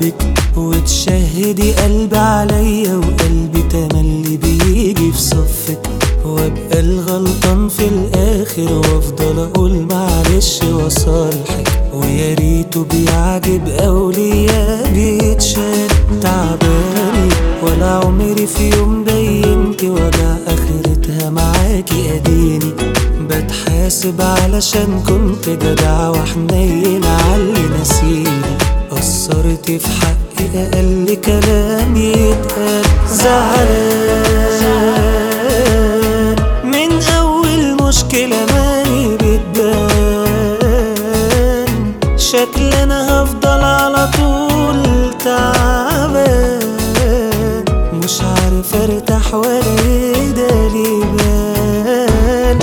بحبك وتشهدي قلبي عليا وقلبي تملي بيجي في صفك وابقى الغلطان في الاخر وافضل اقول معلش وصالحك ويا ريته بيعجب اولياء بيتشال تعباني ولا عمري في يوم بينت وجع اخرتها معاكي اديني بتحاسب علشان كنت جدع وحنين علي نسيني قصرت في حقي اقل كلام يتقال زعلان من اول مشكلة ماني بتبان شكل انا هفضل على طول تعبان مش عارف ارتاح ولا يقدر يبان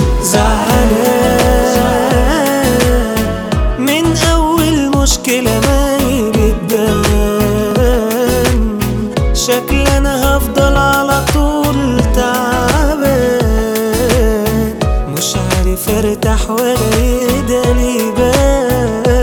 زعلان من اول مشكلة ماني بتبان شكل انا هفضل على طول تعبان مش عارف ارتاح ولا يقدر يبان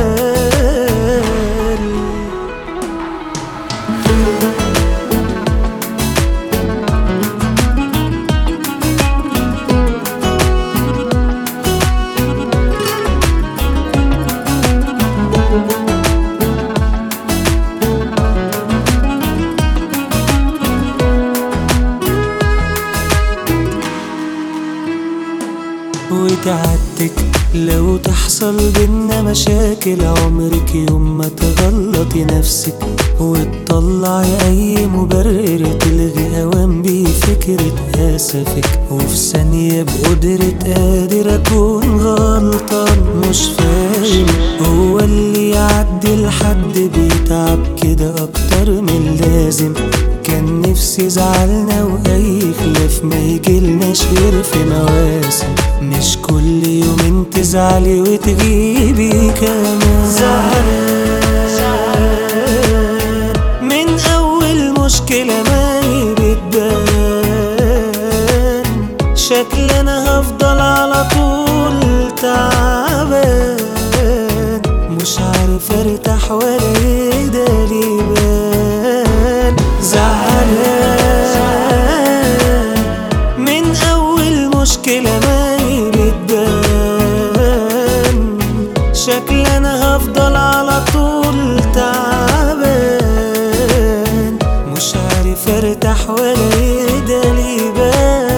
وتعدك لو تحصل بينا مشاكل عمرك يوم ما تغلطي نفسك وتطلعي اي مبرر تلغي اوام بيه فكرة اسفك وفي ثانية بقدرة قادر اكون غلطان مش فاهم هو اللي يعدي لحد بيتعب كده اكتر من لازم كان نفسي زعلنا واي خلاف ما يجيلناش غير في مواسم مش كل يومين تزعلي وتغيبي كمان زعلان من اول مشكلة ماني بتبان شكل انا هفضل على طول تعبان مش عارف ارتاح ولا يقدر يبان زعلان من اول مشكلة ماني بتبان شكل انا هفضل على طول تعبان مش عارف ارتاح ولا يقدر يبان